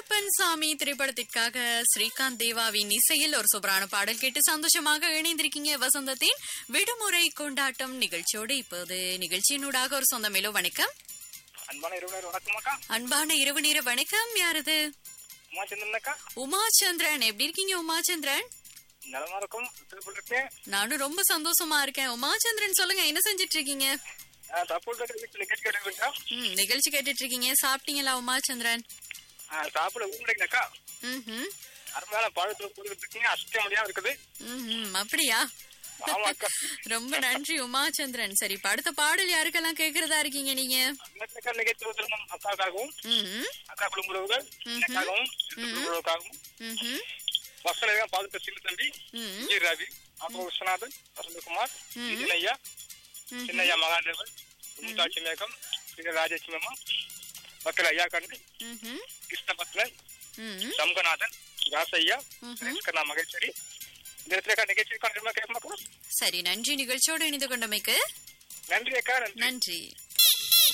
ஐயப்பன் சாமி திரைப்படத்திற்காக ஸ்ரீகாந்த் தேவாவின் இசையில் ஒரு சூப்பரான பாடல் கேட்டு சந்தோஷமாக இணைந்திருக்கீங்க வசந்தத்தின் விடுமுறை கொண்டாட்டம் நிகழ்ச்சியோடு இப்போது நிகழ்ச்சியினூடாக ஒரு சொந்த மேலோ வணக்கம் அன்பான இருவனர் வணக்கமாக்கா அன்பான இரவு நேர வணக்கம் யாரது உமா சந்திரனக்கா உமாச்சந்திரன் எப்படி இருக்கீங்க உமாச்சந்திரன் நலமா இருக்கும் திருப்பூர் இருக்கேன் நானும் ரொம்ப சந்தோஷமா இருக்கேன் உமாச்சந்திரன் சொல்லுங்க என்ன செஞ்சிட்டு இருக்கீங்க தப்பூர் வீட்டு நிகழ்ச்சி கேட்டுருக்கா ம் நிகழ்ச்சி கேட்டுட்டு இருக்கீங்க சாப்பிட்டீங்களா உமாச்சந்திரன் சாப்பிட ஊருக்கா ம் அருமையான பாடத்துல கொடுத்துட்டு இருக்கீங்க அஷ்டமடியா இருக்குது ம் அப்படியா ஆமாக்கா ரொம்ப நன்றி உமாச்சந்திரன் சரி இப்ப அடுத்த பாடல் யாருக்கெல்லாம் கேக்குறதா இருக்கீங்க நீங்க அக்கா நிகழ்ச்சி திருமணம் அக்காக்காகவும் ம்ஹும். அக்கா குடும்ப உறவுகள் எனக்காகவும் குடும்பங்களுக்காகவும் ம்ஹும். வசனம் பாதுகாத்த சின்ன தம்பி ம். விஜய் ரவி அப்போ விஸ்வநாதன் வசந்தகுமார் ம். சின்னையா ம்ஹும். சின்னையா மகாதேவன் மும்தாட்சி மேகம் ராஜலட்சுமி அம்மா மக்கள் ஐயா கண்டு ம்ஹும். கிருஷ்ணபத்ரன் ம். சம்கநாதன் ராசையா ம்ஹும். ரேஷ்கண்ணா மகேஸ்வரி இந்த இடத்துல நிகழ்ச்சி கேட்கமா சரி நன்றி நிகழ்ச்சியோடு இணைந்து கொண்டமைக்கு நன்றி அக்கா நன்றி நன்றி